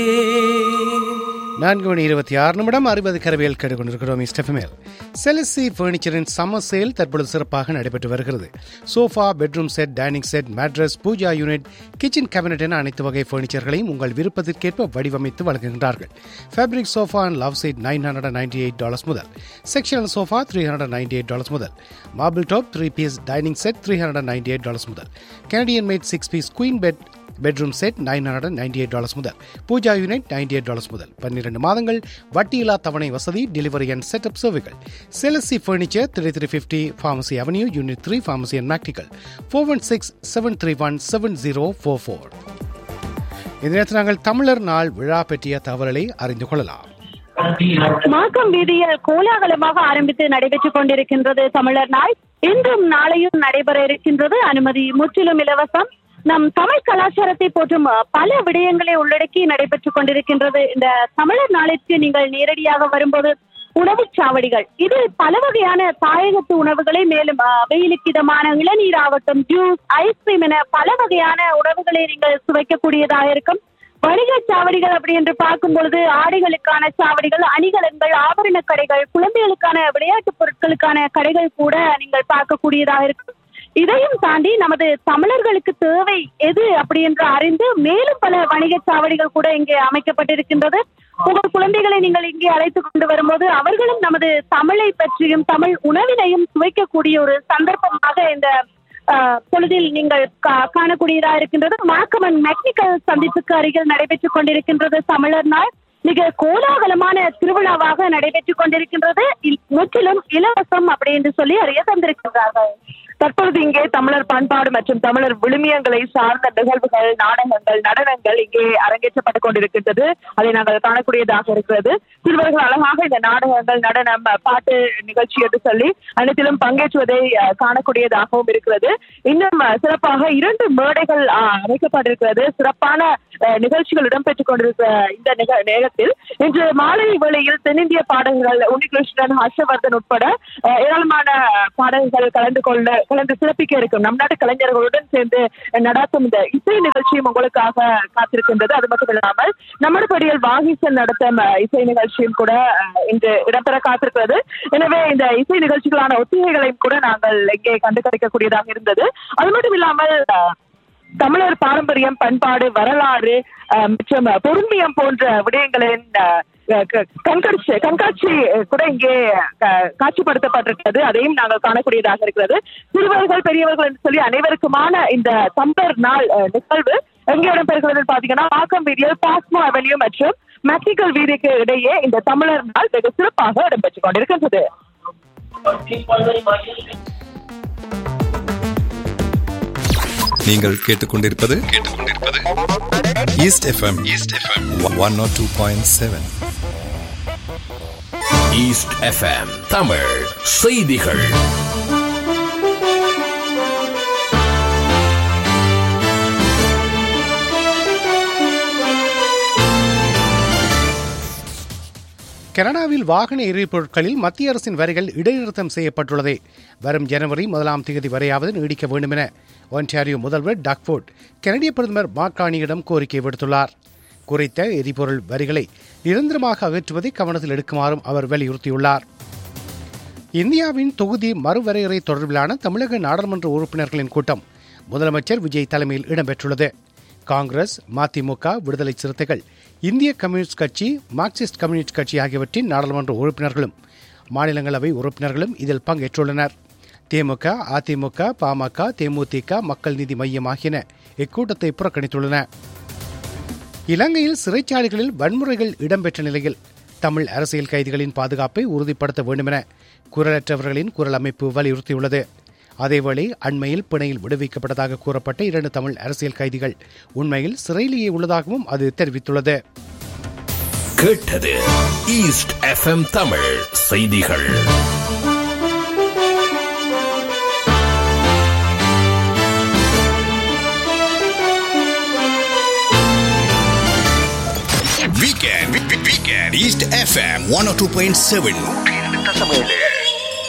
நான்கு மணி இருபத்தி ஆறு நிமிடம் அறுபது கரவியல் கேட்டுக்கொண்டிருக்கிறோம் ஸ்டெஃபமேல் செலசி ஃபர்னிச்சரின் சம்மர் சேல் தற்பொழுது சிறப்பாக நடைபெற்று வருகிறது sofa bedroom set dining set mattress pooja unit kitchen cabinet என அனைத்து வகை ஃபர்னிச்சர்களையும் உங்கள் விருப்பத்திற்கேற்ப வடிவமைத்து வழங்குகின்றார்கள் fabric sofa and love seat nine hundred ninety eight dollars முதல் sectional sofa three hundred ninety eight dollars முதல் marble top three piece dining set three hundred ninety eight dollars முதல் Canadian made six piece queen bed bedroom set nine hundred ninety eight dollars முதல் pooja unit ninety eight dollars முதல் பன்னிரண்டு மாதங்கள் வட்டியில்லா தவணை வசதி delivery and setup சேவைகள் செலசி furniture three three fifty Pharmacy Avenue unit three Pharmacy and McNicoll four one six seven three one seven zero four four இந்த நேரத்தில் நாங்கள் தமிழர் நாள் விழா பற்றிய தகவல்களை அறிந்து கொள்ளலாம் மாக்கம் வீதியில் கோலாகலமாக ஆரம்பித்து நடைபெற்றுக் கொண்டிருக்கின்றது தமிழர் நாள் இன்றும் நாளையும் நடைபெற இருக்கின்றது அனுமதி முற்றிலும் இலவசம் நம் தமிழ் கலாச்சாரத்தை போற்றும் அஹ், பல விடயங்களை உள்ளடக்கி நடைபெற்றுக் கொண்டிருக்கின்றது இந்த தமிழர் நாளிற்கு நீங்கள் நேரடியாக வரும்போது உணவுச் சாவடிகள் இதில் பல வகையான தாயகத்து உணவுகளை மேலும் அஹ், வெயிலுக்கு இதமான இளநீர் ஆகட்டும் ஜூஸ் ஐஸ்கிரீம் என பல வகையான உணவுகளை நீங்கள் சுவைக்கக்கூடியதாக இருக்கும் வணிக சாவடிகள் அப்படி என்று பார்க்கும் பொழுது ஆடைகளுக்கான சாவடிகள் அணிகலன்கள் ஆபரண கடைகள் குழந்தைகளுக்கான விளையாட்டு பொருட்களுக்கான கடைகள் கூட நீங்கள் பார்க்கக்கூடியதாக இருக்கும் இதையும் தாண்டி நமது தமிழர்களுக்கு தேவை எது அப்படி என்று அறிந்து மேலும் பல வணிக சாவடிகள் கூட இங்கே அமைக்கப்பட்டிருக்கின்றது உங்கள் குழந்தைகளை நீங்கள் இங்கே அழைத்து கொண்டு வரும்போது அவர்களும் நமது தமிழை பற்றியும் தமிழ் உணவினையும் சுவைக்கக்கூடிய ஒரு சந்தர்ப்பமாக இந்த ஆஹ், பொழுதில் நீங்கள் கா- காணக்கூடியதா இருக்கின்றது மாக்கமன் மெக்னிக்கல் சந்திப்புக்கு அருகில் நடைபெற்றுக் கொண்டிருக்கின்றது தமிழர் நாள் மிக கோலாகலமான திருவிழாவாக நடைபெற்றுக் கொண்டிருக்கின்றது இல்- முற்றிலும் இலவசம் அப்படி என்று சொல்லி அறிய தந்திருக்கின்றார்கள் தற்பொழுது இங்கே தமிழர் பண்பாடு மற்றும் தமிழர் விழுமியங்களை சார்ந்த நிகழ்வுகள் நாடகங்கள் நடனங்கள் இங்கே அரங்கேற்றப்பட்டுக் கொண்டிருக்கின்றது அதை நாங்கள் காணக்கூடியதாக இருக்கிறது சிறுவர்கள் அழகாக இந்த நாடகங்கள் நடனம் பாட்டு நிகழ்ச்சி என்று சொல்லி அனைத்திலும் பங்கேற்றுவதை அஹ், காணக்கூடியதாகவும் இருக்கிறது இன்னும் அஹ், சிறப்பாக இரண்டு மேடைகள் அஹ், அமைக்கப்பட்டிருக்கிறது சிறப்பான அஹ், நிகழ்ச்சிகள் இடம்பெற்றுக் கொண்டிருக்கிற இந்த நிக- நேரத்தில் இன்று மாலை வேளையில் தென்னிந்திய பாடகர்கள் உன்னிகிருஷ்ணன் ஹர்ஷவர்தன் உட்பட அஹ், ஏராளமான பாடகர்கள் கலந்து கொள்ள கலந்து சிறப்பிக்க இருக்கும் நம் நாட்டு கலைஞர்களுடன் சேர்ந்து நடாத்தும் இந்த இசை நிகழ்ச்சியும் உங்களுக்காக காத்திருக்கின்றது அது மட்டும் இல்லாமல் நம்மடுபடியில் வாகிசன் நடத்தும் அஹ், இசை நிகழ்ச்சியும் கூட அஹ், இன்று இடம்பெற காத்திருக்கிறது எனவே இந்த இசை நிகழ்ச்சிகளான ஒத்திகைகளையும் கூட நாங்கள் இங்கே கண்டு கிடைக்கக்கூடியதாக இருந்தது அது மட்டும் இல்லாமல் அஹ், தமிழர் பாரம்பரியம் பண்பாடு வரலாறு அஹ், மற்றும் பொறுமையம் போன்ற விடயங்களின் அஹ், க- கண்காட்சி கண்காட்சி அஹ், கூட இங்கே க- காட்சிப்படுத்தப்பட்டிருக்கிறது அதையும் நாங்கள் காணக்கூடியதாக இருக்கிறது சிறுவர்கள் பெரியவர்கள் என்று சொல்லி அனைவருக்குமான இந்த தமிழர் நாள் அஹ், நிகழ்வு எங்கே இடம்பெறுகிறது பாத்தீங்கன்னா ஆக்கம் வீதியில் பாஸ்மோ அவென்யூ மற்றும் மெக்னிக்கல் வீதிக்கு இடையே இந்த தமிழர் நாள் வெகு சிறப்பாக இடம்பெற்றுக் கொண்டிருக்கின்றது நீங்கள் கேட்டுக்கொண்டிருப்பது கேட்டுக்கொண்டிருப்பது East FM East FM one nought two point seven East FM Tamil செய்திகள் கனடாவில் வாகன எரிபொருட்களில் மத்திய அரசின் வரிகள் இடைநிறுத்தம் செய்யப்பட்டுள்ளதை வரும் ஜனவரி முதலாம் தேதி வரையாவது நீடிக்க வேண்டும் என ஒன்டாரியோ முதல்வர் டக்ஃபோர்ட் கனடிய பிரதமர் மாக்கானியிடம் கோரிக்கை விடுத்துள்ளார் குறித்த எரிபொருள் வரிகளை நிரந்தரமாக அகற்றுவதை கவனத்தில் எடுக்குமாறும் அவர் வலியுறுத்தியுள்ளார் இந்தியாவின் தொகுதி மறுவரையறை தொடர்பிலான தமிழக நாடாளுமன்ற உறுப்பினர்களின் கூட்டம் முதலமைச்சர் விஜய் தலைமையில் இடம்பெற்றுள்ளது காங்கிரஸ் மதிமுக விடுதலை சிறுத்தைகள் இந்திய கம்யூனிஸ்ட் கட்சி மார்க்சிஸ்ட் கம்யூனிஸ்ட் கட்சி ஆகியவற்றின் நாடாளுமன்ற உறுப்பினர்களும் மாநிலங்களவை உறுப்பினர்களும் இதில் பங்கேற்றுள்ளனர் திமுக அதிமுக பாமக தேமுதிக மக்கள் நீதி மையம் ஆகியன இக்கூட்டத்தை புறக்கணித்துள்ளன இலங்கையில் சிறைச்சாலைகளில் வன்முறைகள் இடம்பெற்ற நிலையில் தமிழ் அரசியல் கைதிகளின் பாதுகாப்பை உறுதிப்படுத்த வேண்டுமென குரலற்றவர்களின் குரல் அமைப்பு வலியுறுத்தியுள்ளது அதேவேளை அண்மையில் பிணையில் விடுவிக்கப்பட்டதாக கூறப்பட்ட இரண்டு தமிழ் அரசியல் கைதிகள் உண்மையில் சிறையிலேயே உள்ளதாகவும் அது தெரிவித்துள்ளது கேட்டது ஈஸ்ட் எஃப்எம் தமிழ் செய்திகள் Weekend, weekend, East FM 102.7.